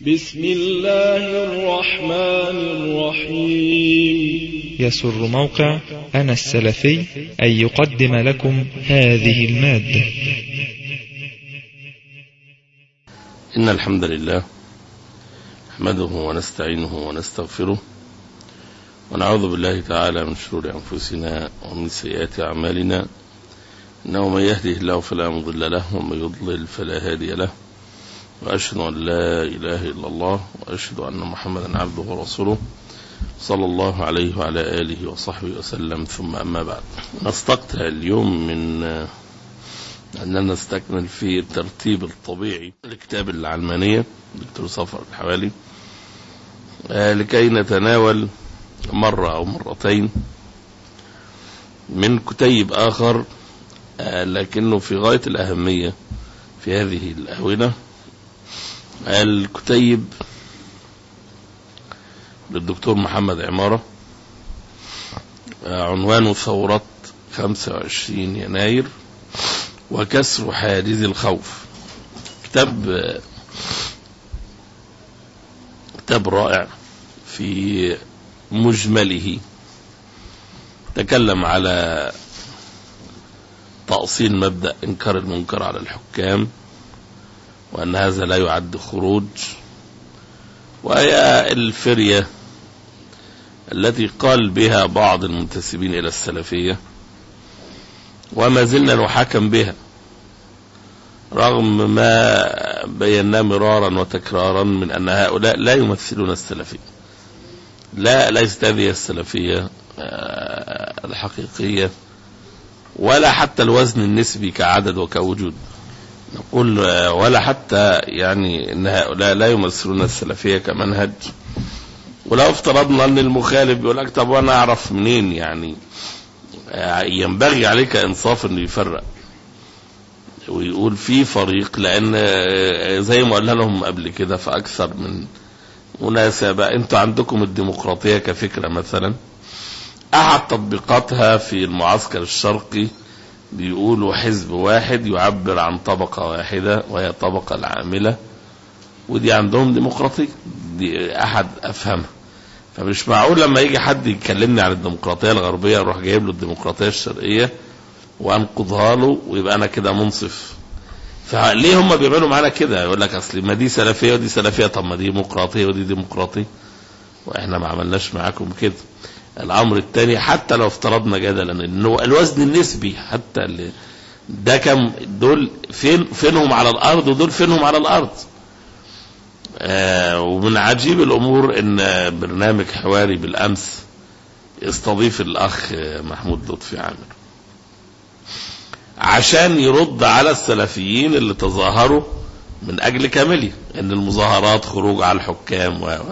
بسم الله الرحمن الرحيم يسر موقع أنا السلفي أن يقدم لكم هذه المادة إن الحمد لله نحمده ونستعينه ونستغفره ونعوذ بالله تعالى من شرور أنفسنا ومن سيئات أعمالنا إنه من يهده الله فلا مضل له ومن يضلل فلا هادي له وأشهد أن لا إله إلا الله وأشهد أن محمدا عبده ورسوله صلى الله عليه وعلى آله وصحبه وسلم ثم أما بعد نستقطع اليوم من أننا نستكمل في الترتيب الطبيعي لكتاب العلمانية دكتور صفر الحوالي لكي نتناول مرة أو مرتين من كتيب آخر لكنه في غاية الأهمية في هذه الآونة الكتيب للدكتور محمد عمارة عنوانه ثورة 25 يناير وكسر حاجز الخوف كتاب كتاب رائع في مجمله تكلم على تأصيل مبدأ إنكار المنكر على الحكام وأن هذا لا يعد خروج وهي الفرية التي قال بها بعض المنتسبين إلى السلفية وما زلنا نحكم بها رغم ما بيناه مرارا وتكرارا من أن هؤلاء لا يمثلون السلفية لا ليست هذه السلفية الحقيقية ولا حتى الوزن النسبي كعدد وكوجود نقول ولا حتى يعني ان هؤلاء لا يمثلون السلفيه كمنهج ولو افترضنا ان المخالف بيقول لك طب وانا اعرف منين يعني ينبغي عليك انصاف انه يفرق ويقول في فريق لان زي ما قلنا لهم قبل كده في اكثر من مناسبه انتوا عندكم الديمقراطيه كفكره مثلا احد تطبيقاتها في المعسكر الشرقي بيقولوا حزب واحد يعبر عن طبقة واحدة وهي الطبقة العاملة ودي عندهم ديمقراطية دي أحد أفهمها فمش معقول لما يجي حد يكلمني عن الديمقراطية الغربية أروح جايب له الديمقراطية الشرقية وأنقضها له ويبقى أنا كده منصف فليه هم بيعملوا معانا كده يقول لك أصل ما دي سلفية ودي سلفية طب ما دي ديمقراطية ودي ديمقراطية وإحنا ما عملناش معاكم كده الامر الثاني حتى لو افترضنا جدلا انه الوزن النسبي حتى اللي ده كم دول فين فينهم على الارض ودول فينهم على الارض آه ومن عجيب الامور ان برنامج حواري بالامس يستضيف الاخ محمود لطفي عامر عشان يرد على السلفيين اللي تظاهروا من اجل كاملي ان المظاهرات خروج على الحكام و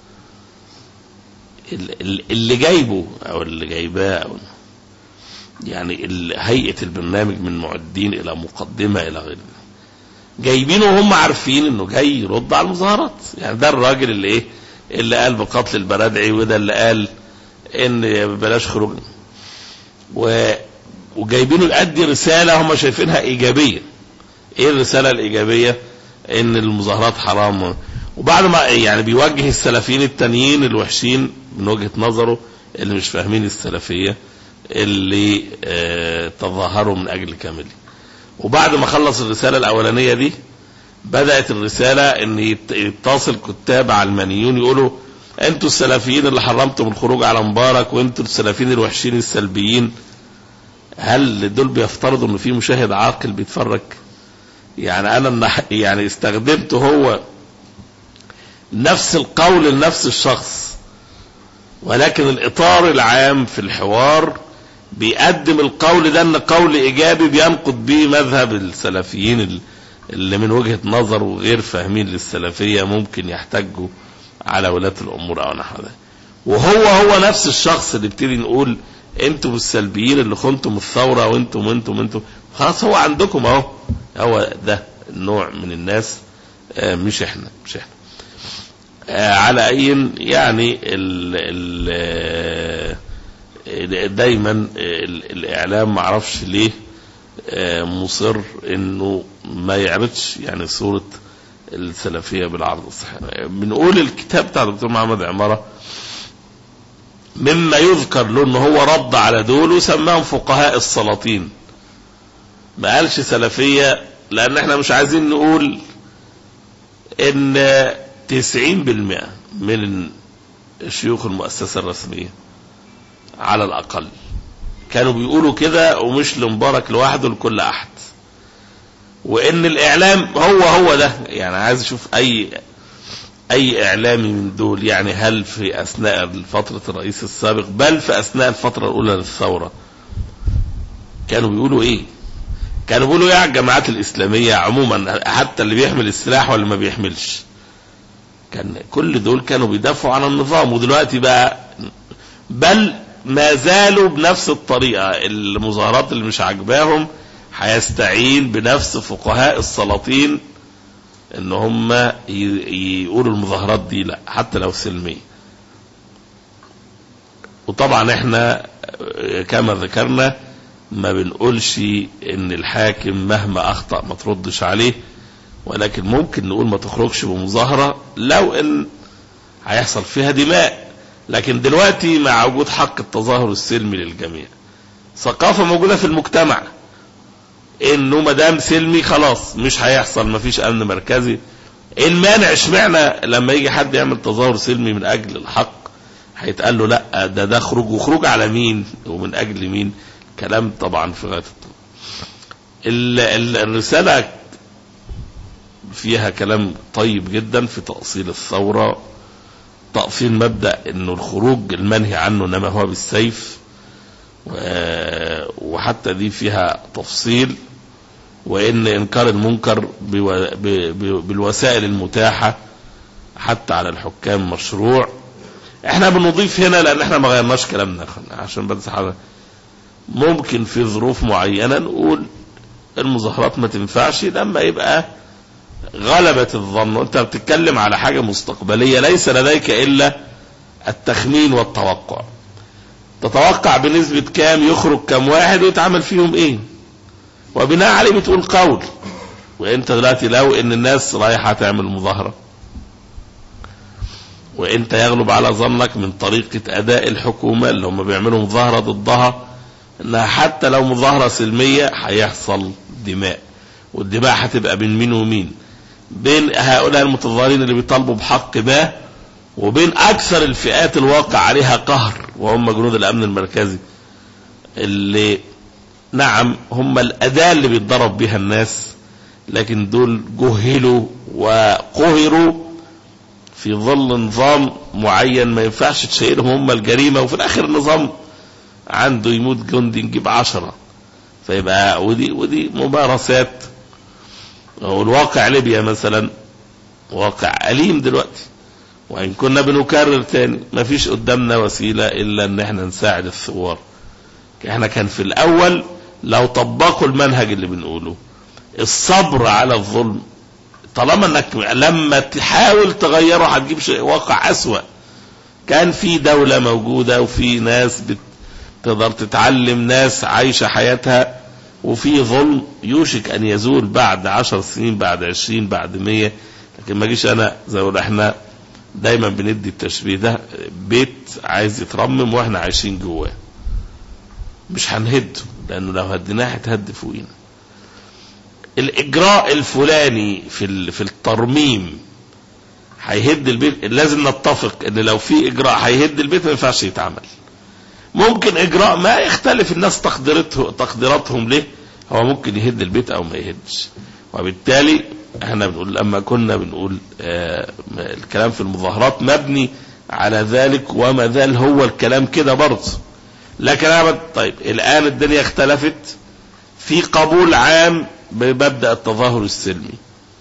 اللي جايبه او اللي جايباه أو يعني هيئة البرنامج من معدين الى مقدمة الى غير جايبينه وهم عارفين انه جاي يرد على المظاهرات يعني ده الراجل اللي ايه اللي قال بقتل البرادعي وده اللي قال ان بلاش خروج و وجايبينه يؤدي رسالة هم شايفينها ايجابية ايه الرسالة الايجابية ان المظاهرات حرام وبعد ما يعني بيوجه السلفيين التانيين الوحشين من وجهة نظره اللي مش فاهمين السلفية اللي اه تظاهروا من أجل كامل وبعد ما خلص الرسالة الأولانية دي بدأت الرسالة ان يتصل كتاب علمانيون يقولوا انتوا السلفيين اللي حرمتم الخروج على مبارك وانتوا السلفيين الوحشين السلبيين هل دول بيفترضوا ان في مشاهد عاقل بيتفرج يعني انا يعني استخدمت هو نفس القول لنفس الشخص ولكن الإطار العام في الحوار بيقدم القول ده أن قول إيجابي بينقض به مذهب السلفيين اللي من وجهة نظر وغير فاهمين للسلفية ممكن يحتجوا على ولاة الأمور أو نحو ذلك وهو هو نفس الشخص اللي ابتدي نقول انتم السلبيين اللي خنتم الثورة وانتم وانتم وانتم خلاص هو عندكم اهو هو ده النوع من الناس مش احنا مش احنا على اي يعني ال ال دايما الاعلام معرفش ليه مصر انه ما يعرضش يعني صورة السلفية بالعرض الصحيح بنقول الكتاب بتاع الدكتور محمد عمارة مما يذكر له ان هو رد على دول وسماهم فقهاء السلاطين ما قالش سلفية لان احنا مش عايزين نقول ان تسعين بالمئة من شيوخ المؤسسة الرسمية على الاقل كانوا بيقولوا كده ومش لمبارك لوحده لكل احد وان الاعلام هو هو ده يعني عايز اشوف اي اي اعلامي من دول يعني هل في اثناء فترة الرئيس السابق بل في اثناء الفترة الاولى للثورة كانوا بيقولوا ايه كانوا بيقولوا ايه على الجماعات الاسلامية عموما حتى اللي بيحمل السلاح ولا ما بيحملش كان كل دول كانوا بيدافعوا عن النظام ودلوقتي بقى بل ما زالوا بنفس الطريقة المظاهرات اللي مش عاجباهم هيستعين بنفس فقهاء السلاطين ان هم ي- يقولوا المظاهرات دي لا حتى لو سلمية وطبعا احنا آه، كما ذكرنا ما بنقولش ان الحاكم مهما اخطأ ما تردش عليه ولكن ممكن نقول ما تخرجش بمظاهرة لو ان هيحصل فيها دماء لكن دلوقتي مع وجود حق التظاهر السلمي للجميع ثقافة موجودة في المجتمع انه ما دام سلمي خلاص مش هيحصل ما فيش امن مركزي ايه المانع اشمعنى لما يجي حد يعمل تظاهر سلمي من اجل الحق هيتقال له لا ده ده خروج وخروج على مين ومن اجل مين كلام طبعا في غايه الطول. ال- ال- الرساله فيها كلام طيب جدا في تأصيل الثورة تأصيل مبدأ انه الخروج المنهي عنه انما هو بالسيف و- وحتى دي فيها تفصيل وان انكار المنكر بو- ب- ب- بالوسائل المتاحة حتى على الحكام مشروع احنا بنضيف هنا لان احنا ما غيرناش كلامنا يا أخوانا، عشان بس حاجة ممكن في ظروف معينة نقول المظاهرات ما تنفعش لما يبقى غلبت الظن وانت بتتكلم على حاجة مستقبلية ليس لديك الا التخمين والتوقع تتوقع بنسبة كام يخرج كام واحد ويتعمل فيهم ايه وبناء عليه بتقول قول وانت دلوقتي لو ان الناس رايحة تعمل مظاهرة وانت يغلب على ظنك من طريقة اداء الحكومة اللي هم بيعملوا مظاهرة ضدها انها حتى لو مظاهرة سلمية هيحصل دماء والدماء هتبقى بين مين ومين بين هؤلاء المتظاهرين اللي بيطالبوا بحق ما وبين اكثر الفئات الواقع عليها قهر وهم جنود الامن المركزي اللي نعم هم الاداة اللي بيتضرب بها الناس لكن دول جهلوا وقهروا في ظل نظام معين ما ينفعش تشيلهم هم الجريمة وفي الاخر النظام عنده يموت جندي نجيب عشرة فيبقى ودي ودي ممارسات والواقع ليبيا مثلا واقع أليم دلوقتي وإن كنا بنكرر تاني ما فيش قدامنا وسيلة إلا إن احنا نساعد الثوار احنا كان في الأول لو طبقوا المنهج اللي بنقوله الصبر على الظلم طالما انك لما تحاول تغيره هتجيب شيء واقع أسوأ كان في دولة موجودة وفي ناس بت تقدر تتعلم ناس عايشة حياتها وفي ظلم يوشك أن يزول بعد عشر سنين بعد عشرين بعد مية لكن ما جيش أنا زي ما احنا دايما بندي التشبيه ده بيت عايز يترمم واحنا عايشين جواه مش هنهده لأنه لو هديناه هتهد فوقينا الإجراء الفلاني في ال- في الترميم هيهد البيت لازم نتفق ان لو في اجراء هيهد البيت ما ينفعش يتعمل ممكن اجراء ما يختلف الناس تقديرته تقديراتهم ليه هو ممكن يهد البيت او ما يهدش وبالتالي احنا بنقول لما كنا بنقول آه الكلام في المظاهرات مبني على ذلك وما زال هو الكلام كده برضه لكن انا بد- طيب الان الدنيا اختلفت في قبول عام بمبدا التظاهر السلمي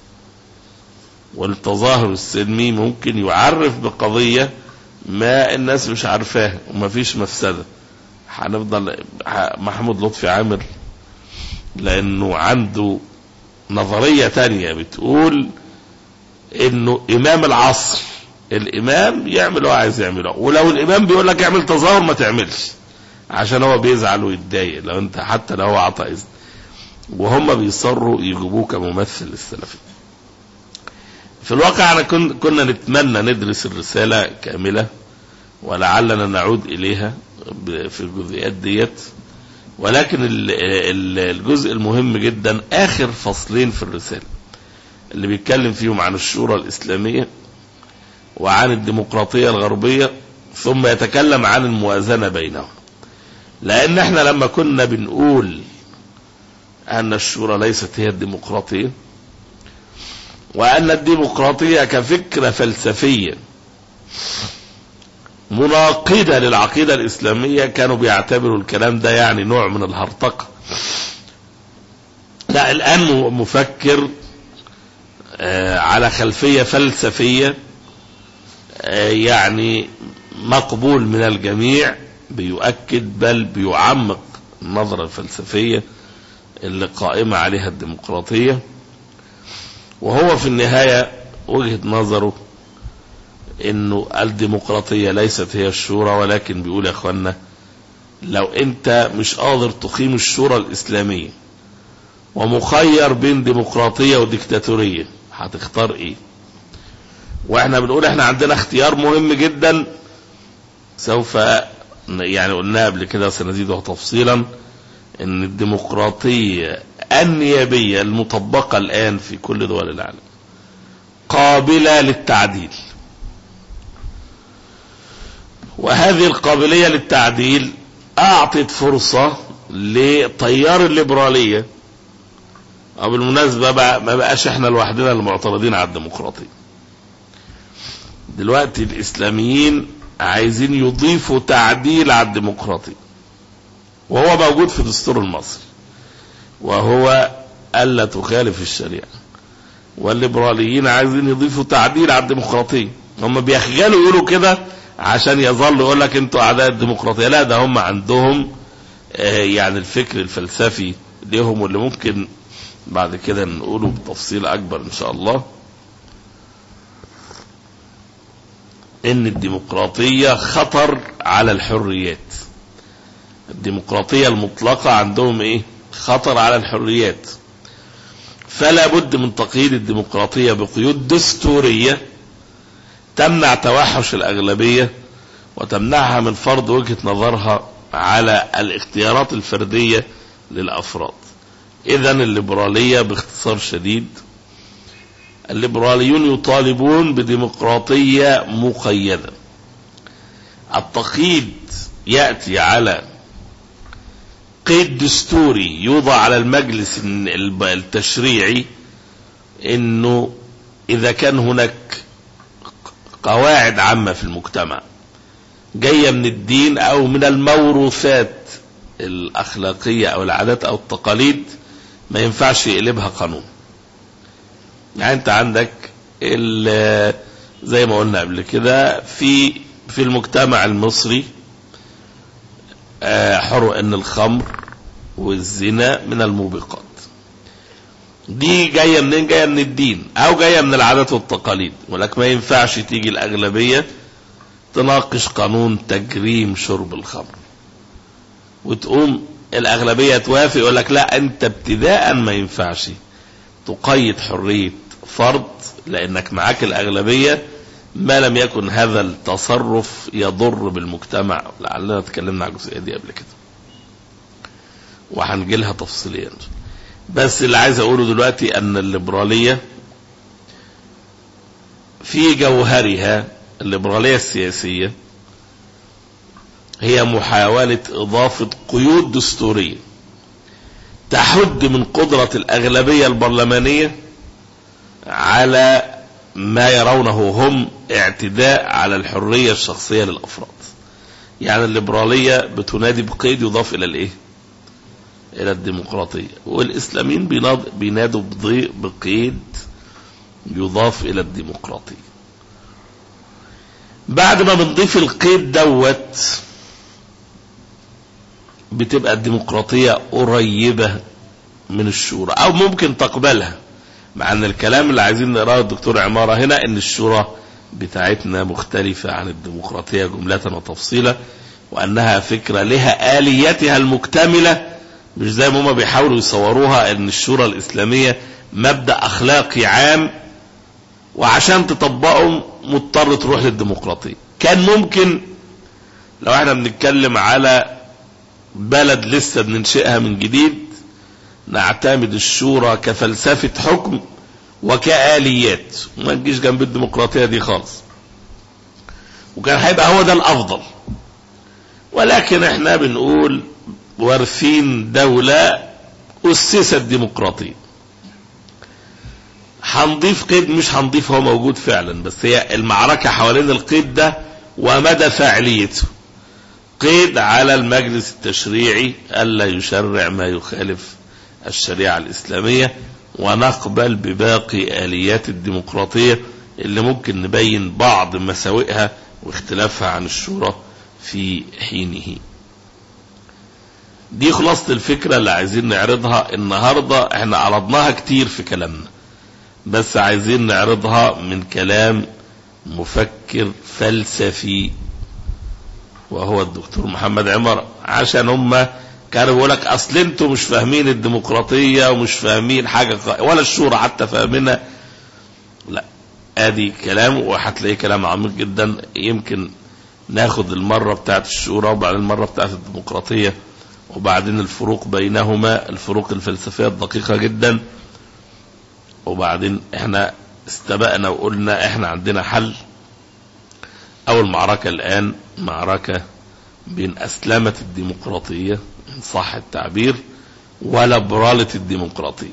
والتظاهر السلمي ممكن يعرف بقضيه ما الناس مش عارفاها ومفيش مفسده هنفضل ح- محمود لطفي عامر لانه عنده نظريه تانية بتقول انه امام العصر الامام يعمل اللي هو عايز يعمله ولو الامام بيقول لك اعمل تظاهر ما تعملش عشان هو بيزعل ويتضايق لو انت حتى لو هو عطى اذن وهم بيصروا يجيبوه كممثل للسلفي في الواقع أنا كن- كنا نتمنى ندرس الرسالة كاملة ولعلنا نعود إليها ب- في الجزئيات ديت ولكن ال- ال- الجزء المهم جدا آخر فصلين في الرسالة اللي بيتكلم فيهم عن الشورى الإسلامية وعن الديمقراطية الغربية ثم يتكلم عن الموازنة بينهم لأن احنا لما كنا بنقول أن الشورى ليست هي الديمقراطية وأن الديمقراطية كفكرة فلسفية مناقضة للعقيدة الإسلامية كانوا بيعتبروا الكلام ده يعني نوع من الهرطقة لا الآن م- مفكر آه، على خلفية فلسفية آه، يعني مقبول من الجميع بيؤكد بل بيعمق النظرة الفلسفية اللي قائمة عليها الديمقراطية وهو في النهاية وجهة نظره انه الديمقراطية ليست هي الشورى ولكن بيقول يا اخوانا لو انت مش قادر تقيم الشورى الاسلامية ومخير بين ديمقراطية وديكتاتورية هتختار ايه واحنا بنقول احنا عندنا اختيار مهم جدا سوف يعني قلناها قبل كده سنزيده تفصيلا ان الديمقراطية النيابية المطبقة الان في كل دول العالم قابلة للتعديل وهذه القابلية للتعديل أعطت فرصة لتيار الليبرالية أو بالمناسبة بقى ما بقاش احنا لوحدنا المعترضين على الديمقراطية دلوقتي الإسلاميين عايزين يضيفوا تعديل على الديمقراطية وهو موجود في الدستور المصري وهو ألا تخالف الشريعة والليبراليين عايزين يضيفوا تعديل على الديمقراطية هم بيخجلوا يقولوا كده عشان يظل يقول لك انتوا اعداء الديمقراطيه لا ده هم عندهم آه، يعني الفكر الفلسفي ليهم واللي ممكن بعد كده نقوله بتفصيل اكبر ان شاء الله ان الديمقراطيه خطر على الحريات الديمقراطيه المطلقه عندهم ايه خطر على الحريات فلا بد من تقييد الديمقراطيه بقيود دستوريه تمنع توحش الأغلبية وتمنعها من فرض وجهة نظرها على الاختيارات الفردية للأفراد إذا الليبرالية باختصار شديد الليبراليون يطالبون بديمقراطية مقيدة التقييد يأتي على قيد دستوري يوضع على المجلس التشريعي انه اذا كان هناك قواعد عامة في المجتمع جاية من الدين أو من الموروثات الأخلاقية أو العادات أو التقاليد ما ينفعش يقلبها قانون يعني أنت عندك زي ما قلنا قبل كده في في المجتمع المصري حرق أن الخمر والزنا من الموبقات دي جاية منين جاية من الدين او جاية من العادات والتقاليد ولك ما ينفعش تيجي الاغلبية تناقش قانون تجريم شرب الخمر وتقوم الاغلبية توافق يقول لك لا انت ابتداء ما ينفعش تقيد حرية فرد لانك معاك الاغلبية ما لم يكن هذا التصرف يضر بالمجتمع لعلنا اتكلمنا على الجزئية دي قبل كده وهنجي لها تفصيليا بس اللي عايز اقوله دلوقتي ان الليبرالية في جوهرها الليبرالية السياسية هي محاولة اضافة قيود دستورية تحد من قدرة الاغلبية البرلمانية على ما يرونه هم اعتداء على الحرية الشخصية للافراد يعني الليبرالية بتنادي بقيد يضاف الى الايه الى الديمقراطية والاسلاميين بينادوا بقيد يضاف الى الديمقراطية بعد ما بنضيف القيد دوت بتبقى الديمقراطية قريبة من الشورى او ممكن تقبلها مع ان الكلام اللي عايزين نقراه الدكتور عمارة هنا ان الشورى بتاعتنا مختلفة عن الديمقراطية جملة وتفصيلا وانها فكرة لها اليتها المكتملة مش زي ما هم بيحاولوا يصوروها ان الشورى الاسلامية مبدأ اخلاقي عام وعشان تطبقهم مضطر تروح للديمقراطية كان ممكن لو احنا بنتكلم على بلد لسه بننشئها من جديد نعتمد الشورى كفلسفة حكم وكآليات ما تجيش جنب الديمقراطية دي خالص وكان هيبقى هو ده الأفضل ولكن احنا بنقول وارثين دولة أسست ديمقراطية هنضيف قيد مش هنضيف هو موجود فعلا بس هي المعركة حوالين القيد ده ومدى فاعليته قيد على المجلس التشريعي ألا يشرع ما يخالف الشريعة الإسلامية ونقبل بباقي آليات الديمقراطية اللي ممكن نبين بعض مساوئها واختلافها عن الشورى في حينه دي خلاصة الفكرة اللي عايزين نعرضها النهاردة احنا عرضناها كتير في كلامنا بس عايزين نعرضها من كلام مفكر فلسفي وهو الدكتور محمد عمر عشان هم كانوا بيقول لك اصل انتوا مش فاهمين الديمقراطيه ومش فاهمين حاجه ق- ولا الشورى حتى فاهمينها لا ادي كلام وهتلاقيه كلام عميق جدا يمكن ناخد المره بتاعت الشورى وبعدين المره بتاعت الديمقراطيه وبعدين الفروق بينهما الفروق الفلسفيه الدقيقه جدا وبعدين احنا استبقنا وقلنا احنا عندنا حل اول معركة الان معركة بين اسلمة الديمقراطية ان صح التعبير ولبرالة الديمقراطية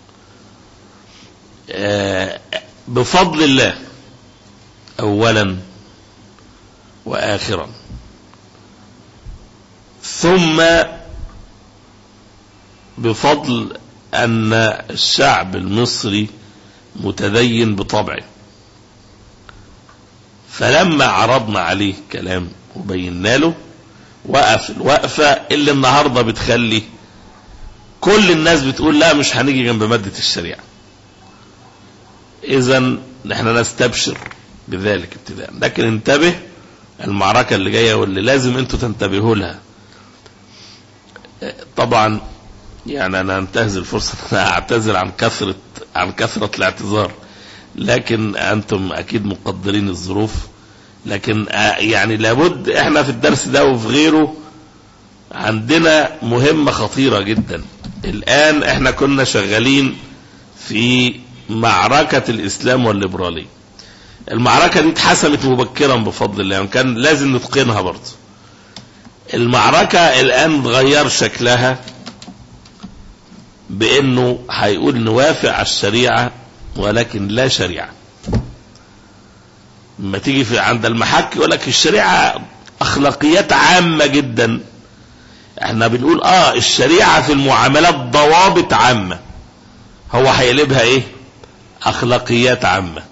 آه، بفضل الله اولا واخرا ثم بفضل ان الشعب المصري متدين بطبعه فلما عرضنا عليه كلام وبينا له وقف الوقفة اللي النهاردة بتخلي كل الناس بتقول لا مش هنيجي جنب مادة الشريعة اذا نحن نستبشر بذلك ابتداء لكن انتبه المعركة اللي جاية واللي لازم انتوا تنتبهوا لها طبعا يعني انا انتهز الفرصة ان انا اعتذر عن كثرة عن كثرة الاعتذار لكن انتم اكيد مقدرين الظروف لكن آه، يعني لابد احنا في الدرس ده وفي غيره عندنا مهمة خطيرة جدا الان احنا كنا شغالين في معركة الاسلام والليبرالية المعركة دي اتحسمت مبكرا بفضل الله وكان لازم نتقنها برضه المعركة الان غير شكلها بانه هيقول نوافق على الشريعة ولكن لا شريعة لما تيجي في عند المحك يقول لك الشريعة اخلاقيات عامة جدا احنا بنقول اه الشريعة في المعاملات ضوابط عامة هو هيقلبها ايه اخلاقيات عامة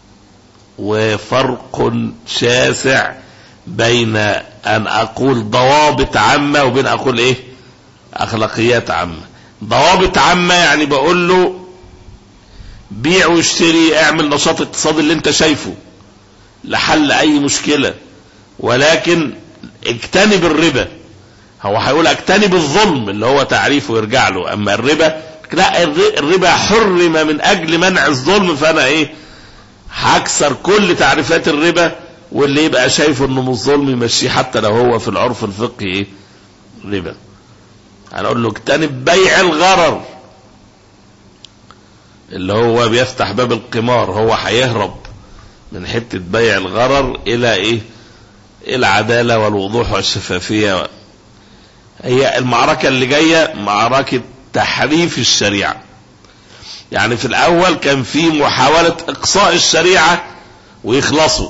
وفرق شاسع بين ان اقول ضوابط عامة وبين اقول ايه اخلاقيات عامة ضوابط عامة يعني بقول له بيع واشتري اعمل نشاط اقتصادي اللي انت شايفه لحل اي مشكلة ولكن اجتنب الربا هو هيقول اجتنب الظلم اللي هو تعريفه يرجع له اما الربا لا الر- الربا حرم من اجل منع الظلم فانا ايه هكسر كل تعريفات الربا واللي يبقى شايفه انه مش ظلم يمشيه حتى لو هو في العرف الفقهي ايه ربا هنقول له اجتنب بيع الغرر اللي هو بيفتح باب القمار هو هيهرب من حتة بيع الغرر الى ايه العدالة والوضوح والشفافية هي المعركة اللي جاية معركة تحريف الشريعة يعني في الاول كان في محاولة اقصاء الشريعة ويخلصوا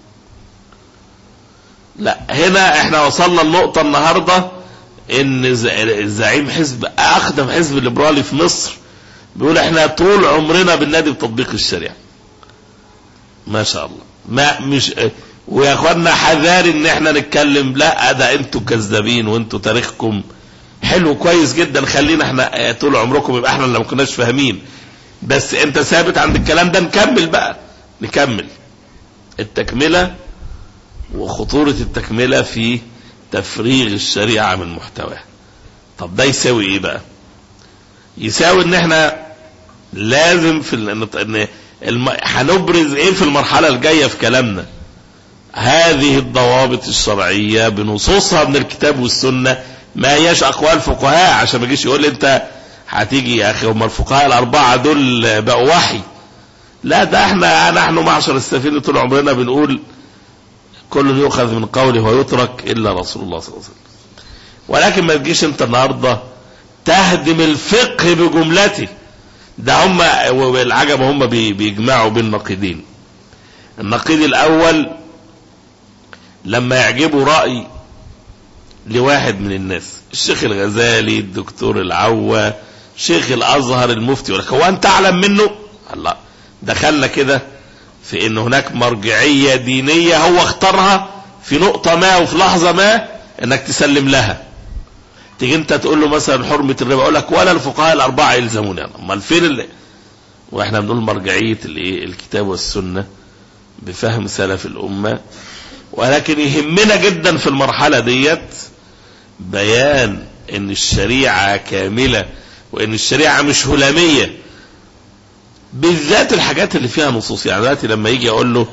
لا هنا احنا وصلنا النقطة النهاردة ان ز- زعيم حزب اقدم حزب ليبرالي في مصر بيقول احنا طول عمرنا بننادي بتطبيق الشريعة ما شاء الله ما مش ويا اخوانا حذار ان احنا نتكلم لا ده انتوا كذابين وانتوا تاريخكم حلو كويس جدا خلينا احنا طول عمركم يبقى احنا اللي ما كناش فاهمين بس انت ثابت عند الكلام ده نكمل بقى نكمل التكملة وخطورة التكملة في تفريغ الشريعة من محتواها طب ده يساوي ايه بقى يساوي ان احنا لازم في ال- ان الم... هنبرز ايه في المرحلة الجاية في كلامنا هذه الضوابط الشرعية بنصوصها من الكتاب والسنة ما هياش اقوال فقهاء عشان ما يجيش يقول لي انت هتيجي يا اخي هم الفقهاء الاربعة دول بقوا وحي لا ده احنا نحن معشر السفينة طول عمرنا بنقول كل يؤخذ من قوله ويترك الا رسول الله صلى الله عليه وسلم ولكن ما تجيش انت النهارده تهدم الفقه بجملته ده هم والعجب هم بي- بيجمعوا بين نقيضين النقيض الاول لما يعجبه راي لواحد من الناس الشيخ الغزالي الدكتور العوا شيخ الازهر المفتي يقول لك هو انت اعلم منه الله دخلنا كده في ان هناك مرجعيه دينيه هو اختارها في نقطه ما وفي لحظه ما انك تسلم لها تيجي انت تقول له مثلا حرمه الربا يقول لك ولا الفقهاء الاربعه يلزموني انا امال فين اللي واحنا بنقول مرجعيه الايه الكتاب والسنه بفهم سلف الامه ولكن يهمنا جدا في المرحله ديت بيان ان الشريعه كامله وان الشريعه مش هلاميه بالذات الحاجات اللي فيها نصوص يعني دلوقتي لما يجي اقول له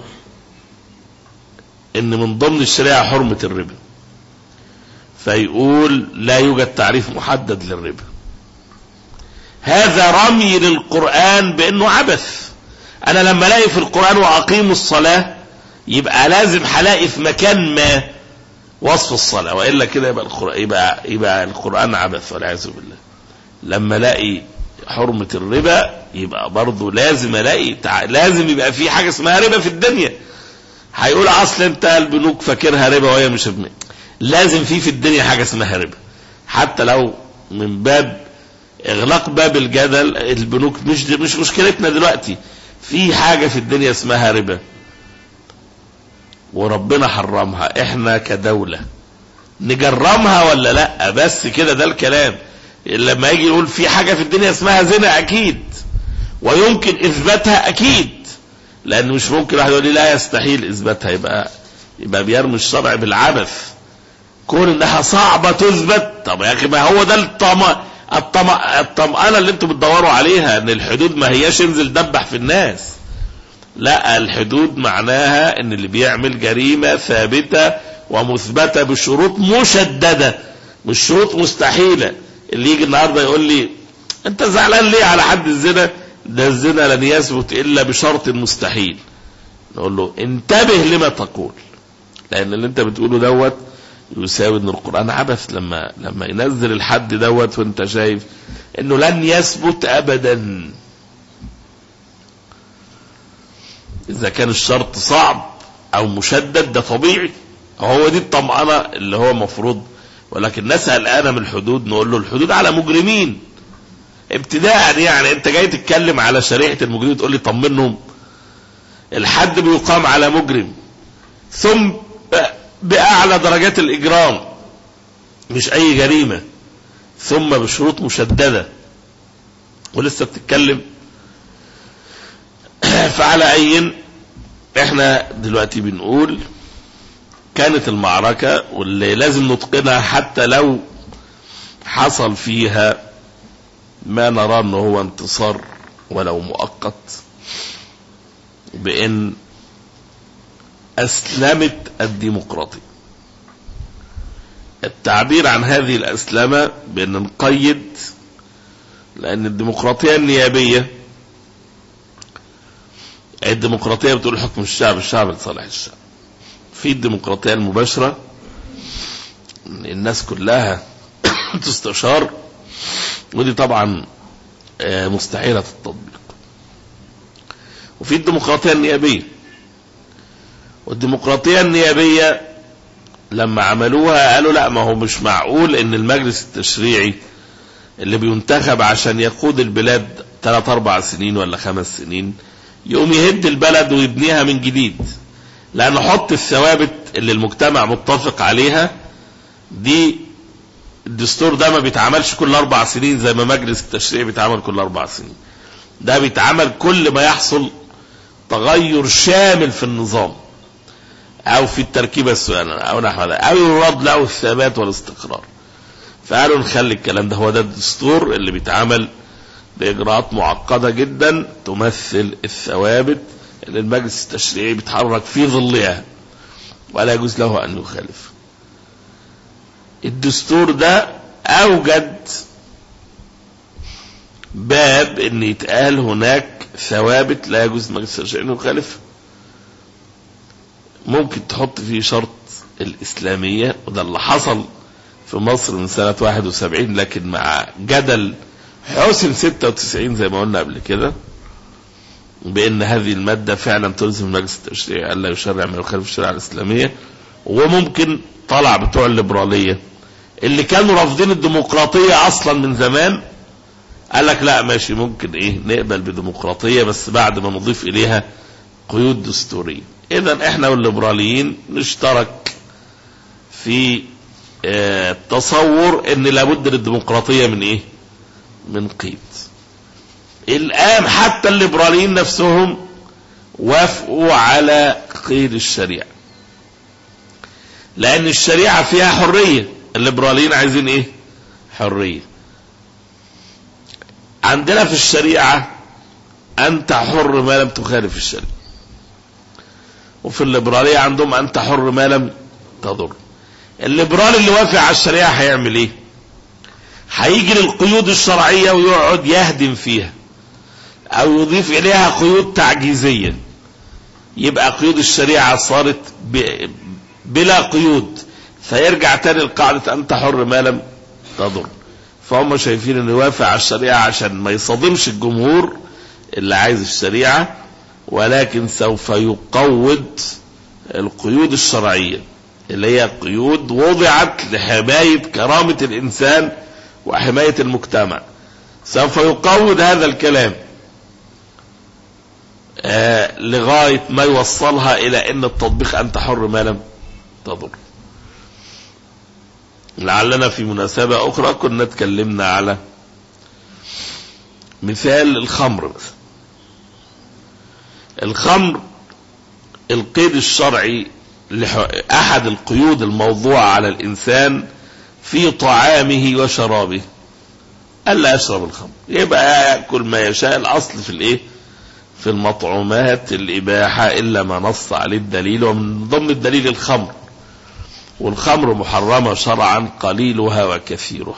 ان من ضمن الشريعه حرمه الربا فيقول لا يوجد تعريف محدد للربا هذا رمي للقرآن بأنه عبث أنا لما ألاقي في القرآن وأقيم الصلاة يبقى لازم هلاقي في مكان ما وصف الصلاة وإلا كده يبقى القرآن يبقى, يبقى القرآن عبث والعياذ بالله لما ألاقي حرمة الربا يبقى برضه لازم ألاقي تع... لازم يبقى في حاجة اسمها ربا في الدنيا هيقول أصل أنت البنوك فاكرها ربا وهي مش ربا لازم في في الدنيا حاجة اسمها ربا حتى لو من باب اغلاق باب الجدل البنوك مش مش مشكلتنا دلوقتي في حاجة في الدنيا اسمها ربا وربنا حرمها احنا كدولة نجرمها ولا لا بس كده ده الكلام لما يجي يقول في حاجة في الدنيا اسمها زنا اكيد ويمكن اثباتها اكيد لان مش ممكن واحد يقول لي لا يستحيل اثباتها يبقى يبقى بيرمي الشرع بالعبث كون انها صعبة تثبت طب يا اخي ما هو ده الطمأ الطمأ الطمأنة اللي انتم بتدوروا عليها ان الحدود ما هياش انزل دبح في الناس لا الحدود معناها ان اللي بيعمل جريمة ثابتة ومثبتة بشروط مشددة مش شروط مستحيلة اللي يجي النهاردة يقول لي انت زعلان ليه على حد الزنا ده الزنا لن يثبت الا بشرط مستحيل نقول له انتبه لما تقول لان اللي انت بتقوله دوت يساوي ان القرآن عبث لما لما ينزل الحد دوت وانت شايف انه لن يثبت ابدا اذا كان الشرط صعب او مشدد ده طبيعي هو دي الطمأنة اللي هو مفروض ولكن الناس قلقانة من الحدود نقول له الحدود على مجرمين ابتداء يعني انت جاي تتكلم على شريحة المجرمين تقول لي طمنهم الحد بيقام على مجرم ثم بأعلى درجات الإجرام مش أي جريمة ثم بشروط مشددة ولسه بتتكلم فعلى أي احنا دلوقتي بنقول كانت المعركة واللي لازم نتقنها حتى لو حصل فيها ما نرى انه هو انتصار ولو مؤقت بان أسلمت الديمقراطية التعبير عن هذه الأسلمة بأن نقيد لأن الديمقراطية النيابية الديمقراطية بتقول حكم الشعب الشعب لصالح الشعب في الديمقراطية المباشرة الناس كلها تستشار ودي طبعا مستحيلة التطبيق وفي الديمقراطية النيابية والديمقراطية النيابية لما عملوها قالوا لا ما هو مش معقول ان المجلس التشريعي اللي بينتخب عشان يقود البلاد ثلاث اربع سنين ولا خمس سنين يقوم يهد البلد ويبنيها من جديد لان حط الثوابت اللي المجتمع متفق عليها دي الدستور ده ما بيتعملش كل اربع سنين زي ما مجلس التشريع بيتعمل كل اربع سنين ده بيتعمل كل ما يحصل تغير شامل في النظام او في التركيبه السؤال او نحو ذلك او يراد له الثبات والاستقرار فقالوا نخلي الكلام ده هو ده الدستور اللي بيتعمل بإجراءات معقدة جدا تمثل الثوابت اللي المجلس التشريعي بيتحرك في ظلها ولا يجوز له أن يخالف الدستور ده أوجد باب ان يتقال هناك ثوابت لا يجوز المجلس التشريعي انه يخالف ممكن تحط فيه شرط الإسلامية وده اللي حصل في مصر من سنة 71 لكن مع جدل حسن 96 زي ما قلنا قبل كده بأن هذه المادة فعلا تلزم المجلس التشريعي ألا يشرع ما يخالف الشريعة الإسلامية وممكن طلع بتوع الليبرالية اللي كانوا رافضين الديمقراطية أصلا من زمان قال لك لا ماشي ممكن ايه نقبل بديمقراطية بس بعد ما نضيف إليها قيود دستورية إذا إحنا والليبراليين نشترك في اه تصور ان لابد للديمقراطية من ايه من قيد الان حتى الليبراليين نفسهم وافقوا على قيد الشريعة لان الشريعة فيها حرية الليبراليين عايزين ايه حرية عندنا في الشريعة انت حر ما لم تخالف الشريعة وفي الليبرالية عندهم انت حر ما لم تضر الليبرال اللي وافق على الشريعة هيعمل ايه هيجي للقيود الشرعية ويقعد يهدم فيها او يضيف اليها قيود تعجيزية يبقى قيود الشريعة صارت بلا قيود فيرجع تاني لقاعدة انت حر ما لم تضر فهم شايفين انه يوافق على الشريعة عشان ما يصادمش الجمهور اللي عايز الشريعة ولكن سوف يقود القيود الشرعيه اللي هي قيود وضعت لحماية كرامة الإنسان وحماية المجتمع سوف يقود هذا الكلام آه لغاية ما يوصلها إلى أن التطبيق أنت حر ما لم تضر لعلنا في مناسبة أخرى كنا اتكلمنا على مثال الخمر مثلا الخمر القيد الشرعي أحد القيود الموضوعة على الإنسان في طعامه وشرابه ألا يشرب الخمر يبقى يأكل ما يشاء الأصل في الإيه في المطعومات الإباحة إلا ما نص عليه الدليل ومن ضمن الدليل الخمر والخمر محرمة شرعا قليلها وكثيرها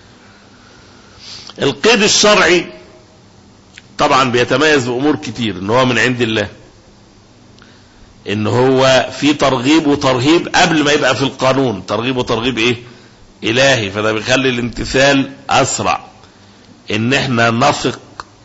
القيد الشرعي طبعا بيتميز بأمور كتير ان هو من عند الله ان هو في ترغيب وترهيب قبل ما يبقى في القانون ترغيب وترغيب ايه الهي فده بيخلي الامتثال اسرع ان احنا نثق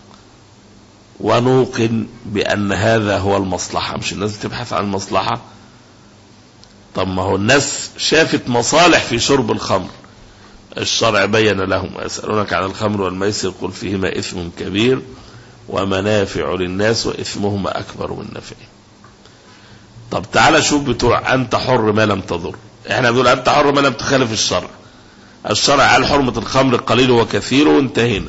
ونوقن بان هذا هو المصلحة مش الناس بتبحث عن المصلحة طب ما هو الناس شافت مصالح في شرب الخمر الشرع بين لهم ويسألونك عن الخمر والميسر قل فيهما إثم كبير ومنافع للناس وإثمهما أكبر من نفعه طب تعالى شوف بتوع أنت حر ما لم تضر احنا بنقول أنت حر ما لم تخالف الشرع الشرع قال حرمة الخمر قليل وكثير وانتهينا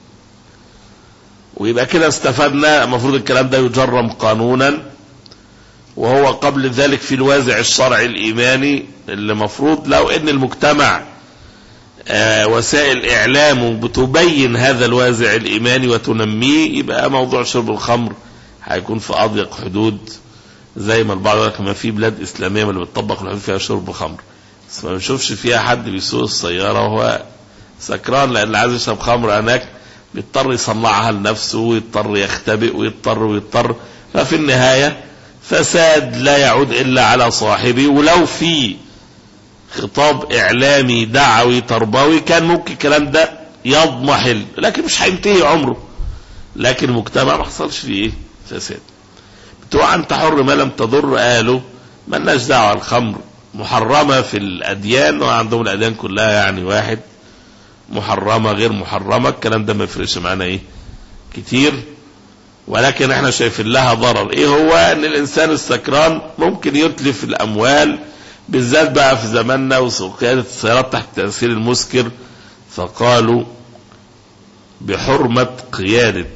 ويبقى كده استفدنا المفروض الكلام ده يجرم قانونا وهو قبل ذلك في الوازع الشرعي الإيماني اللي مفروض لو ان المجتمع آه وسائل إعلامه بتبين هذا الوازع الإيماني وتنميه يبقى موضوع شرب الخمر هيكون في أضيق حدود زي ما البعض يقول لك ما في بلاد إسلامية اللي بتطبق الحدود فيها شرب خمر بس ما بنشوفش فيها حد بيسوق السيارة وهو سكران لأن اللي عايز يشرب خمر هناك بيضطر يصنعها لنفسه ويضطر يختبئ ويضطر ويضطر ففي النهاية فساد لا يعود إلا على صاحبه ولو في خطاب إعلامي دعوي تربوي كان ممكن الكلام ده يضمحل لكن مش هينتهي عمره لكن المجتمع ما حصلش فيه ايه فساد بتوع انت حر ما لم تضر قالوا ملناش دعوه الخمر محرمه في الاديان وعندهم الاديان كلها يعني واحد محرمه غير محرمه الكلام ده ما يفرقش معانا ايه كتير ولكن احنا شايفين لها ضرر ايه هو ان الانسان السكران ممكن يتلف الاموال بالذات بقى في زماننا وقيادة السيارات تحت تأثير المسكر فقالوا بحرمة قيادة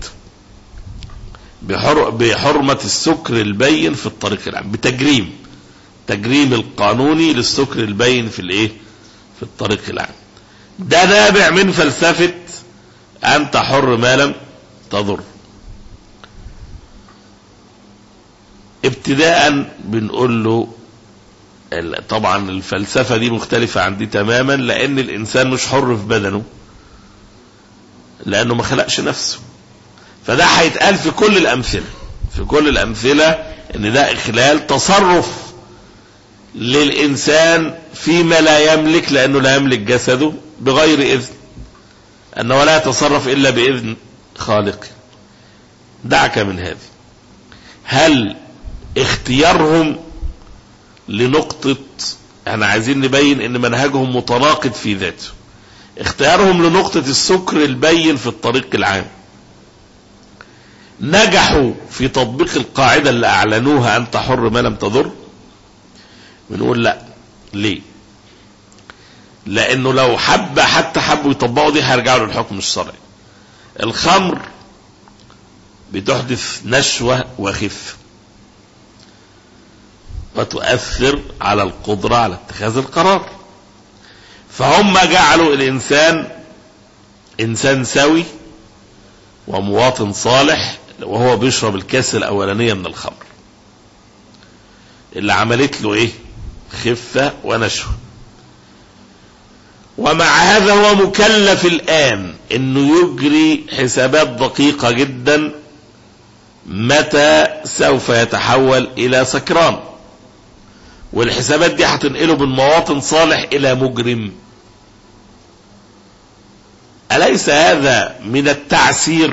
بحر بحرمة السكر البين في الطريق العام بتجريم تجريم القانوني للسكر البين في الايه في الطريق العام ده نابع من فلسفة أنت حر ما لم تضر ابتداء بنقول له ال- طبعا الفلسفة دي مختلفة عن دي تماما لأن الإنسان مش حر في بدنه لأنه ما خلقش نفسه فده هيتقال في كل الأمثلة في كل الأمثلة إن ده إخلال تصرف للإنسان فيما لا يملك لأنه لا يملك جسده بغير إذن أنه لا يتصرف إلا بإذن خالقه دعك من هذه هل اختيارهم لنقطة احنا عايزين نبين ان منهجهم متناقض في ذاته اختيارهم لنقطة السكر البين في الطريق العام نجحوا في تطبيق القاعدة اللي اعلنوها انت حر ما لم تضر بنقول لا ليه لانه لو حب حتى حبوا يطبقوا دي هيرجعوا للحكم الشرعي الخمر بتحدث نشوة وخفة وتؤثر على القدرة على اتخاذ القرار فهم جعلوا الإنسان إنسان سوي ومواطن صالح وهو بيشرب الكاس الأولانية من الخمر اللي عملت له إيه خفة ونشوة ومع هذا هو مكلف الآن انه يجري حسابات دقيقة جدا متى سوف يتحول الى سكران والحسابات دي هتنقله من مواطن صالح الى مجرم أليس هذا من التعسير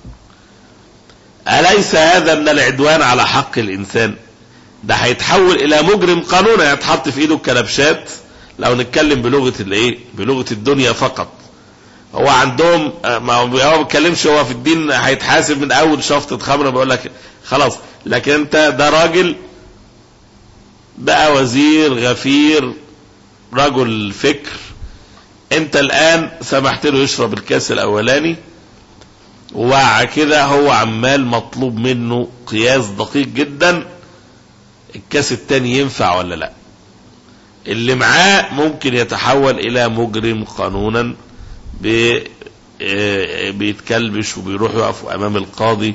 أليس هذا من العدوان على حق الإنسان ده هيتحول إلى مجرم قانونا يتحط في إيده الكلبشات لو نتكلم بلغة الايه بلغة الدنيا فقط هو عندهم آه، ما هو هو ما بيتكلمش هو في الدين هيتحاسب من اول شفطة خمرة بيقول لك خلاص لكن انت ده راجل بقى وزير غفير رجل فكر انت الان سمحت له يشرب الكاس الاولاني وبعد كده هو عمال مطلوب منه قياس دقيق جدا الكاس التاني ينفع ولا لا اللي معاه ممكن يتحول الى مجرم قانونا بي- آه، بيتكلبش وبيروح يقف امام القاضي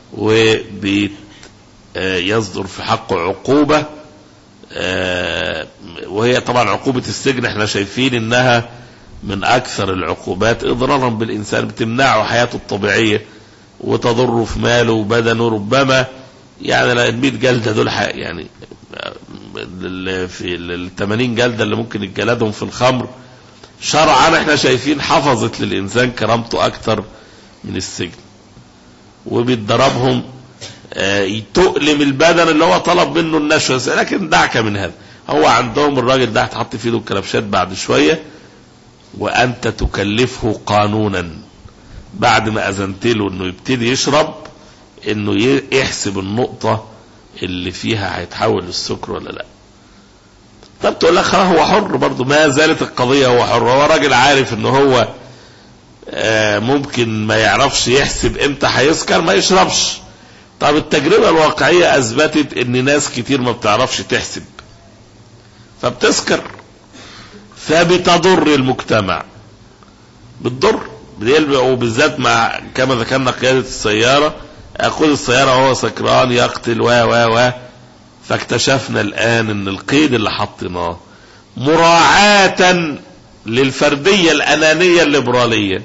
وبيصدر في حقه عقوبة آه، وهي طبعا عقوبة السجن احنا شايفين انها من اكثر العقوبات اضرارا بالانسان بتمنعه حياته الطبيعية وتضره في ماله وبدنه ربما يعني ال 100 جلدة دول ح- يعني ال- في ال 80 جلدة اللي ممكن يتجلدهم في الخمر شرعا احنا شايفين حفظت للانسان كرامته اكتر من السجن وبيتضربهم آه، تؤلم البدن اللي هو طلب منه النشوة لكن دعك من هذا هو عندهم الراجل ده هتحط في ايده الكلبشات بعد شوية وانت تكلفه قانونا بعد ما اذنت له انه يبتدي يشرب انه ي- يحسب النقطة اللي فيها هيتحول للسكر ولا لا طب تقول لك خلاص هو حر برضه ما زالت القضية هو حر هو راجل عارف ان هو آه، ممكن ما يعرفش يحسب امتى هيسكر ما يشربش طب التجربة الواقعية اثبتت ان ناس كتير ما بتعرفش تحسب فبتسكر فبتضر المجتمع بتضر بيلبق وبالذات مع كما ذكرنا قيادة السيارة يقود السيارة وهو سكران يقتل و و و فاكتشفنا الآن ان القيد اللي حطيناه مراعاة للفردية الأنانية الليبرالية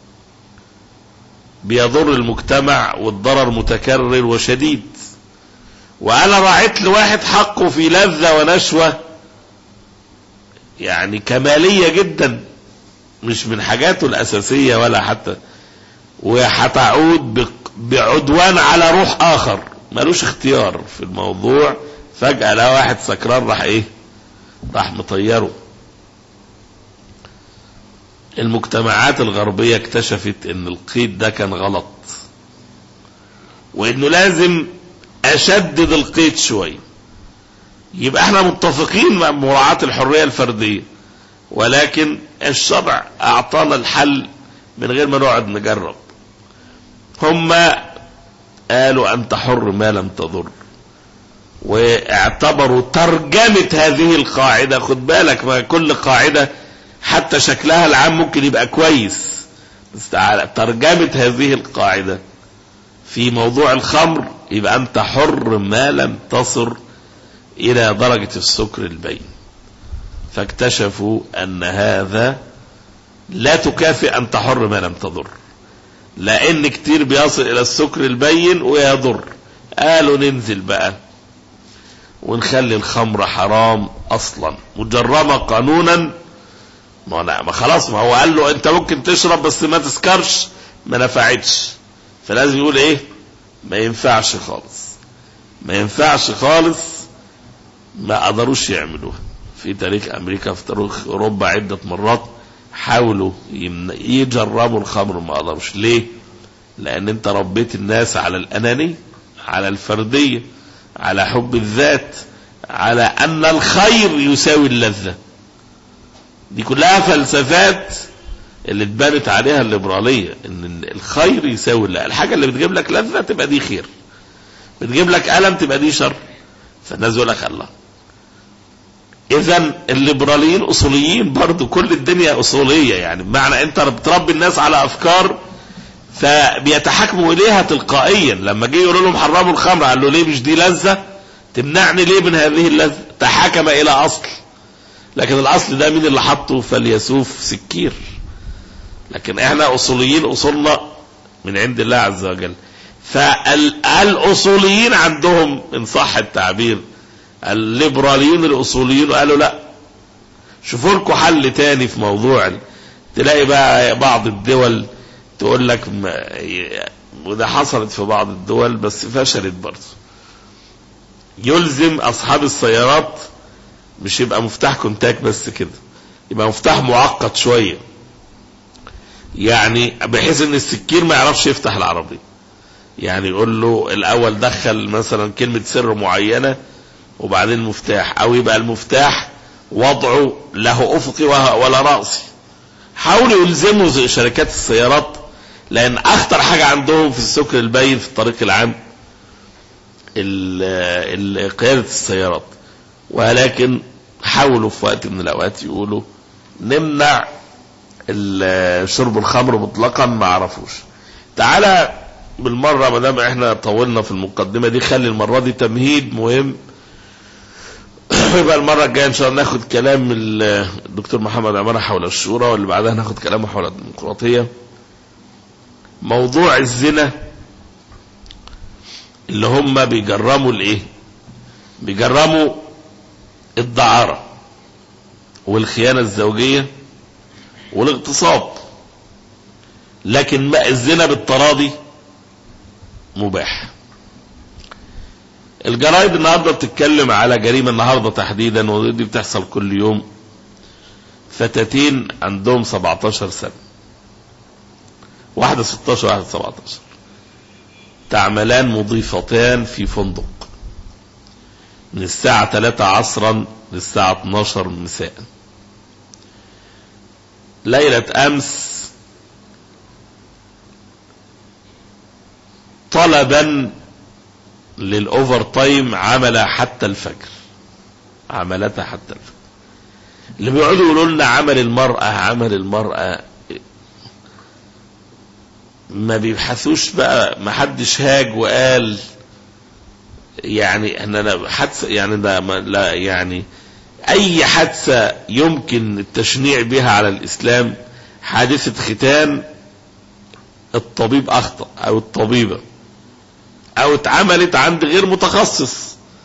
بيضر المجتمع والضرر متكرر وشديد وأنا راعيت لواحد حقه في لذة ونشوة يعني كمالية جدا مش من حاجاته الأساسية ولا حتى وهتعود بق- بعدوان على روح آخر ملوش اختيار في الموضوع فجأة لا واحد سكران راح ايه راح مطيره المجتمعات الغربية اكتشفت ان القيد ده كان غلط وانه لازم اشدد القيد شوية يبقى احنا متفقين مع مراعاة الحرية الفردية ولكن الشرع اعطانا الحل من غير ما نقعد نجرب هم قالوا انت حر ما لم تضر واعتبروا ترجمة هذه القاعدة خد بالك ما كل قاعدة حتى شكلها العام ممكن يبقى كويس استعالة ترجمة هذه القاعدة في موضوع الخمر يبقى أنت حر ما لم تصر إلى درجة السكر البين فاكتشفوا أن هذا لا تكافئ أن تحر ما لم تضر لأن كتير بيصل إلى السكر البين ويضر قالوا ننزل بقى ونخلي الخمر حرام أصلا مجرمة قانونا ما لا ما خلاص ما هو قال له أنت ممكن تشرب بس ما تسكرش ما نفعتش فلازم يقول إيه ما ينفعش خالص ما ينفعش خالص ما قدروش يعملوها في تاريخ امريكا في تاريخ اوروبا عده مرات حاولوا يمن- يجربوا الخمر ما قدروش ليه لان انت ربيت الناس على الانانيه على الفرديه على حب الذات على ان الخير يساوي اللذه دي كلها فلسفات اللي اتبنت عليها الليبراليه ان الخير يساوي اللذة. الحاجه اللي بتجيب لك لذه تبقى دي خير بتجيب لك الم تبقى دي شر فالناس يقول لك الله اذا الليبراليين اصوليين برضو كل الدنيا اصوليه يعني بمعنى انت بتربي الناس على افكار فبيتحاكموا اليها تلقائيا لما جه يقولوا لهم حرموا الخمر قال له ليه مش دي لذه تمنعني ليه من هذه اللذه تحاكم الى اصل لكن الاصل ده مين اللي حطه فليسوف سكير لكن احنا اصوليين اصولنا من عند الله عز وجل فالاصوليين عندهم ان صح التعبير الليبراليين الاصوليين قالوا لا شوفوا لكم حل تاني في موضوع ال- تلاقي بقى بعض الدول تقول لك ما- ي- وده حصلت في بعض الدول بس فشلت برضه يلزم اصحاب السيارات مش يبقى مفتاح كونتاك بس كده يبقى مفتاح معقد شويه يعني بحيث ان السكير ما يعرفش يفتح العربيه يعني يقول له الاول دخل مثلا كلمه سر معينه وبعدين مفتاح او يبقى المفتاح وضعه له افقي وه- ولا راسي حاولوا يلزموا زي شركات السيارات لان اخطر حاجه عندهم في السكر البين في الطريق العام ال- ال- قياده السيارات ولكن حاولوا في وقت من الاوقات يقولوا نمنع ال- شرب الخمر مطلقا ما عرفوش تعالى بالمره ما دام احنا طولنا في المقدمه دي خلي المره دي تمهيد مهم يبقى المرة الجاية إن شاء الله ناخد كلام ال- الدكتور محمد عمارة حول الشورى واللي بعدها ناخد كلامه حول الديمقراطية. موضوع الزنا اللي هم بيجرموا الإيه؟ بيجرموا الدعارة والخيانة الزوجية والاغتصاب. لكن ما الزنا بالتراضي مباح. الجرايد النهارده بتتكلم على جريمه النهارده تحديدا ودي بتحصل كل يوم فتاتين عندهم 17 سنه واحده 16 واحده 17 تعملان مضيفتان في فندق من الساعة 3 عصرا للساعة 12 مساء ليلة أمس طلبا للأوفر تايم عمل حتى الفجر عملتها حتى الفجر اللي بيقعدوا يقولوا لنا عمل المرأة عمل المرأة ما بيبحثوش بقى ما حدش هاج وقال يعني احنا لا- حادثة يعني ده ما- لا يعني اي حادثة يمكن التشنيع بها على الاسلام حادثة ختان الطبيب اخطأ او الطبيبة او اتعملت عند غير متخصص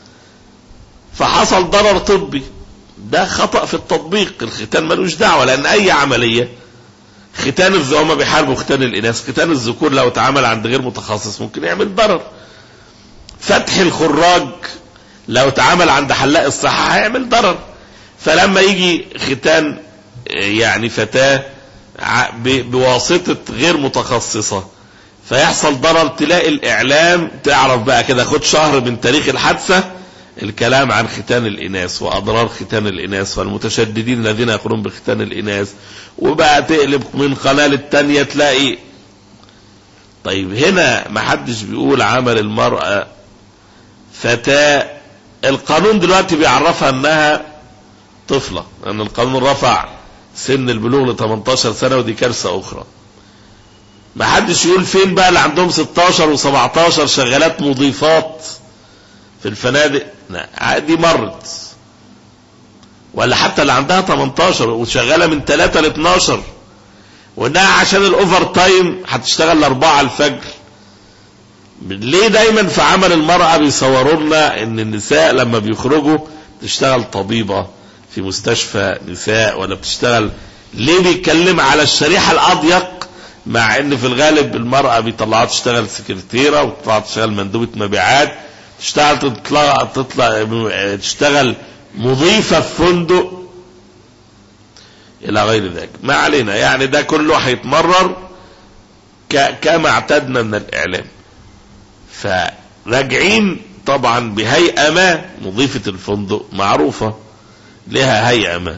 فحصل ضرر طبي ده خطأ في التطبيق الختان ملوش دعوة لان اي عملية ختان الز- هما بيحاربوا ختان الاناث ختان الذكور لو اتعمل عند غير متخصص ممكن يعمل ضرر فتح الخراج لو اتعمل عند حلاق الصحة هيعمل ضرر فلما يجي ختان آه، يعني فتاة ع- ب- بواسطة غير متخصصة فيحصل ضرر تلاقي الاعلام تعرف بقى كده خد شهر من تاريخ الحادثه الكلام عن ختان الاناث واضرار ختان الاناث والمتشددين الذين يقولون بختان الاناث وبقى تقلب من قناه للتانيه تلاقي طيب هنا ما حدش بيقول عمل المراه فتاه القانون دلوقتي بيعرفها انها طفله لان القانون رفع سن البلوغ ل 18 سنه ودي كارثه اخرى ما حدش يقول فين بقى اللي عندهم 16 و17 شغالات مضيفات في الفنادق لا دي مرت ولا حتى اللي عندها 18 وشغاله من 3 ل 12 وانها عشان الاوفر تايم هتشتغل ل 4 الفجر ليه دايما في عمل المرأة بيصوروا لنا ان النساء لما بيخرجوا تشتغل طبيبة في مستشفى نساء ولا بتشتغل ليه بيتكلم على الشريحة الأضيق مع ان في الغالب المرأة بيطلعها تشتغل سكرتيرة وتطلع تشتغل مندوبة مبيعات تشتغل تطلع تطلع تشتغل مضيفة في فندق إلى غير ذلك ما علينا يعني ده كله هيتمرر كما اعتدنا من الإعلام فراجعين طبعا بهيئة ما مضيفة الفندق معروفة لها هيئة ما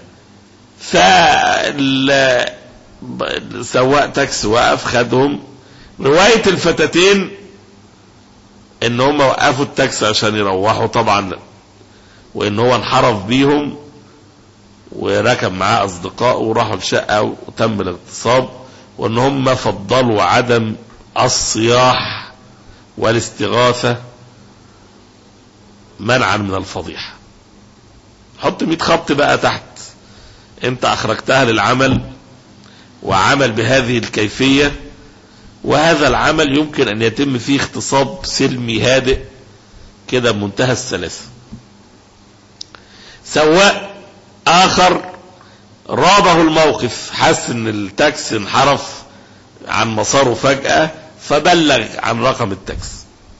فالسواق تاكسي وقف خدهم رواية الفتاتين ان هم وقفوا التاكسي عشان يروحوا طبعا وان هو انحرف بيهم وركب معاه اصدقائه وراحوا الشقة وتم الاغتصاب وان هم فضلوا عدم الصياح والاستغاثة منعا من الفضيحة حط 100 خط بقى تحت انت اخرجتها للعمل وعمل بهذه الكيفية وهذا العمل يمكن ان يتم فيه اغتصاب سلمي هادئ كده بمنتهى السلاسة سواء اخر رابه الموقف حس ان التاكسي انحرف عن مساره فجأة فبلغ عن رقم التاكسي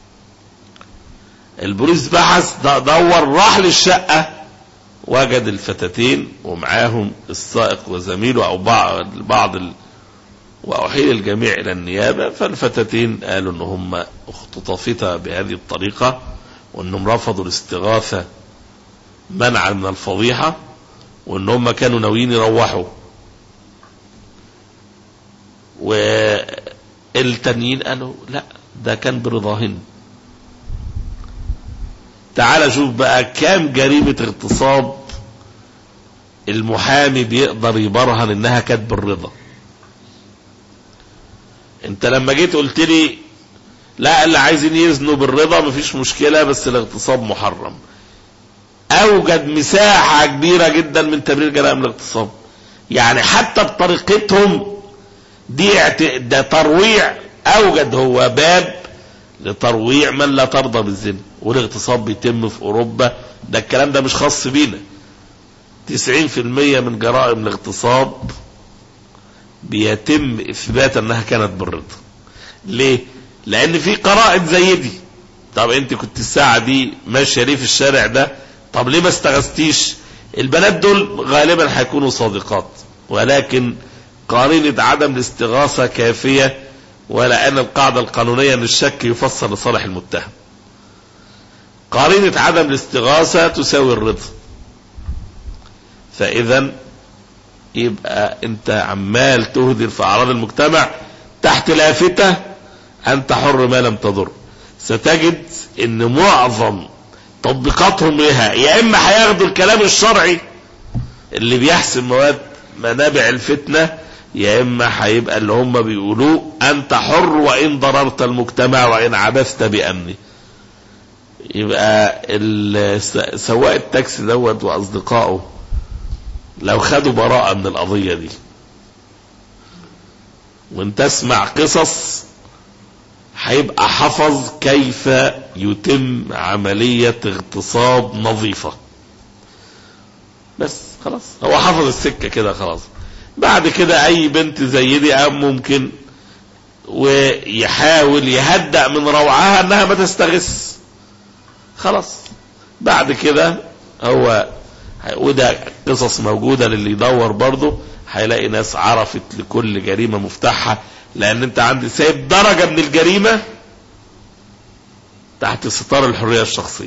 البوليس بحث دور راح للشقة وجد الفتاتين ومعاهم السائق وزميله او بعض بعض ال... واحيل الجميع الى النيابة فالفتاتين قالوا ان هم اختطفتا بهذه الطريقة وانهم رفضوا الاستغاثة منعا من الفضيحة وان هم كانوا ناويين يروحوا والتانيين قالوا لا ده كان برضاهن تعال شوف بقى كام جريمة اغتصاب المحامي بيقدر يبرهن انها كانت بالرضا انت لما جيت قلت لي لا اللي عايزين يزنوا بالرضا مفيش مشكلة بس الاغتصاب محرم اوجد مساحة كبيرة جدا من تبرير جرائم الاغتصاب يعني حتى بطريقتهم دي ده ترويع اوجد هو باب لترويع من لا ترضى بالزنا والاغتصاب بيتم في اوروبا ده الكلام ده مش خاص بينا 90% من جرائم الاغتصاب بيتم اثبات انها كانت بالرضا ليه لان في قرائن زي دي طب انت كنت الساعة دي ماشية ليه في الشارع ده طب ليه ما استغثتيش البنات دول غالبا هيكونوا صادقات ولكن قرينة عدم الاستغاثة كافية ولأن القاعدة القانونية أن الشك يفسر لصالح المتهم قرينة عدم الاستغاثة تساوي الرضا فإذا يبقى أنت عمال تهدر في أعراض المجتمع تحت لافتة أنت حر ما لم تضر ستجد أن معظم تطبيقاتهم لها يا إما هياخدوا الكلام الشرعي اللي بيحسم مواد منابع الفتنه يا اما هيبقى اللي هم بيقولوه انت حر وان ضررت المجتمع وان عبثت بامنه يبقى سواق التاكسي دوت واصدقائه لو خدوا براءة من القضية دي وانت تسمع قصص هيبقى حفظ كيف يتم عملية اغتصاب نظيفة بس خلاص هو حفظ السكة كده خلاص بعد كده اي بنت زي دي ام ممكن ويحاول يهدأ من روعها انها ما تستغث خلاص بعد كده هو وده قصص موجودة للي يدور برضه هيلاقي ناس عرفت لكل جريمة مفتاحها لان انت عندي سايب درجة من الجريمة تحت ستار الحرية الشخصية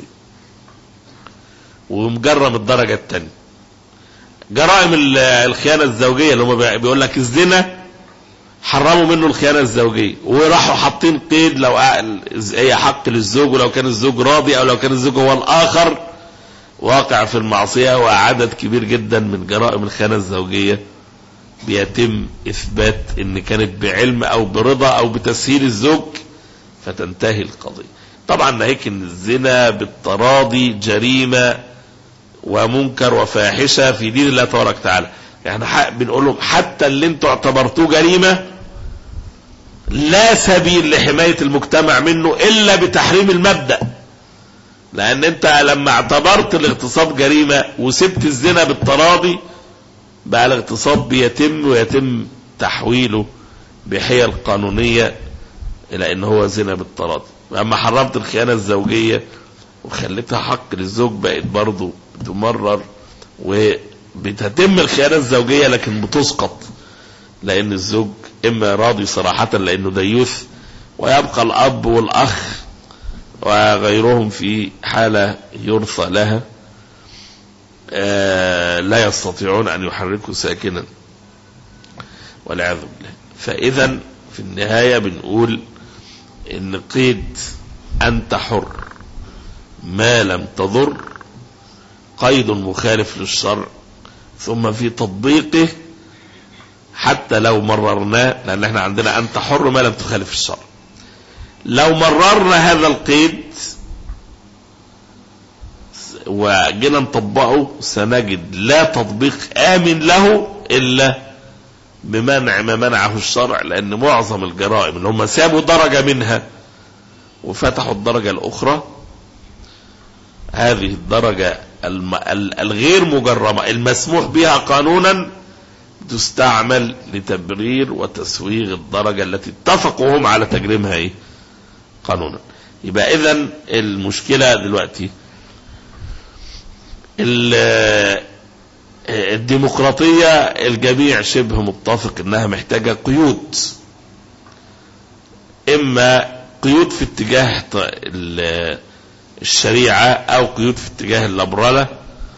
ومجرم الدرجة الثانية جرائم الخيانة الزوجية اللي هم بيقول لك الزنا حرموا منه الخيانة الزوجية وراحوا حاطين قيد لو هي حق للزوج ولو كان الزوج راضي او لو كان الزوج هو الاخر واقع في المعصية وعدد كبير جدا من جرائم الخيانة الزوجية بيتم اثبات ان كانت بعلم او برضا او بتسهيل الزوج فتنتهي القضية طبعا ناهيك ان الزنا بالتراضي جريمة ومنكر وفاحشة في دين الله تبارك وتعالى يعني حق بنقول لهم حتى اللي انتوا اعتبرتوه جريمة لا سبيل لحماية المجتمع منه الا بتحريم المبدأ لان انت لما اعتبرت الاغتصاب جريمة وسبت الزنا بالتراضي بقى الاغتصاب بيتم ويتم تحويله بحيل قانونية الى ان هو زنا بالتراضي اما حرمت الخيانة الزوجية وخليتها حق للزوج بقت برضه بتمرر وبتتم الخيانة الزوجية لكن بتسقط لان الزوج اما راضي صراحة لانه ديوث ويبقى الاب والاخ وغيرهم في حالة يرثى لها آه لا يستطيعون ان يحركوا ساكنا والعياذ بالله فاذا في النهاية بنقول ان قيد انت حر ما لم تضر قيد مخالف للشرع ثم في تطبيقه حتى لو مررناه لان احنا عندنا انت حر ما لم تخالف الشرع لو مررنا هذا القيد وجينا نطبقه سنجد لا تطبيق آمن له إلا بمنع ما منعه الشرع لأن معظم الجرائم اللي هم سابوا درجة منها وفتحوا الدرجة الأخرى هذه الدرجة الم... الغير مجرمة المسموح بها قانونا تستعمل لتبرير وتسويغ الدرجة التي اتفقوا هم على تجريمها ايه قانونا يبقى اذا المشكلة دلوقتي الديمقراطية الجميع شبه متفق انها محتاجة قيود اما قيود في اتجاه الشريعة او قيود في اتجاه اللبرلة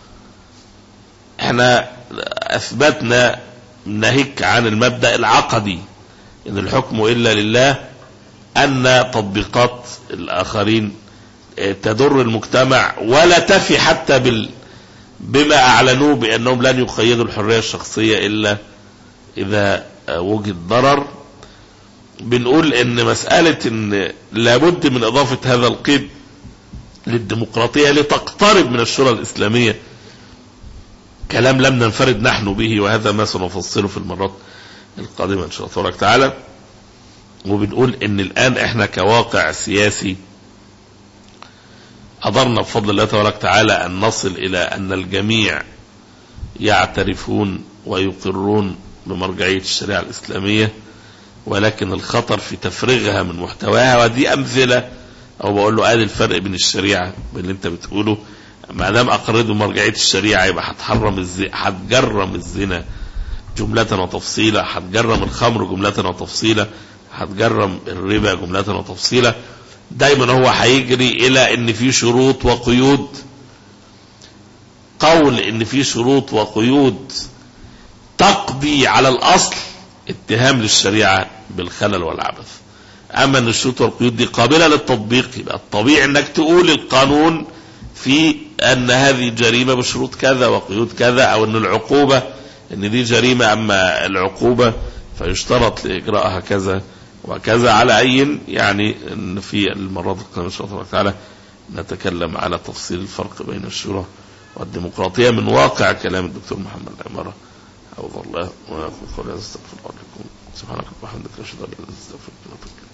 احنا اثبتنا ناهيك عن المبدأ العقدي ان الحكم الا لله ان تطبيقات الاخرين تضر المجتمع ولا تفي حتى بال بما اعلنوه بانهم لن يقيدوا الحرية الشخصية الا اذا وجد ضرر بنقول ان مسألة ان لابد من اضافة هذا القيد للديمقراطية لتقترب من الشورى الاسلامية كلام لم ننفرد نحن به وهذا ما سنفصله في المرات القادمة ان شاء الله تبارك تعالى وبنقول ان الان احنا كواقع سياسي قدرنا بفضل الله تبارك وتعالى ان نصل الى ان الجميع يعترفون ويقرون بمرجعية الشريعة الاسلامية ولكن الخطر في تفريغها من محتواها ودي امثلة او بقول له ادي الفرق بين الشريعة بين اللي انت بتقوله ما دام اقرروا مرجعية الشريعة يبقى هتحرم الزنا هتجرم الزنا جملة وتفصيلا هتجرم الخمر جملة وتفصيلا هتجرم الربا جملة وتفصيلا دايما هو هيجري الى ان في شروط وقيود قول ان في شروط وقيود تقضي على الاصل اتهام للشريعة بالخلل والعبث اما ان الشروط والقيود دي قابلة للتطبيق يبقى الطبيعي انك تقول القانون في ان هذه جريمة بشروط كذا وقيود كذا او ان العقوبة ان دي جريمة اما العقوبة فيشترط لاجراءها كذا وكذا على اي يعني ان في المرات القادمة ان شاء الله تعالى نتكلم على تفصيل الفرق بين الشورى والديمقراطية من واقع كلام الدكتور محمد عمارة حفظ الله ونقول قولي استغفر الله لكم سبحانك وبحمدك اشهد ان لا اله الا انت استغفرك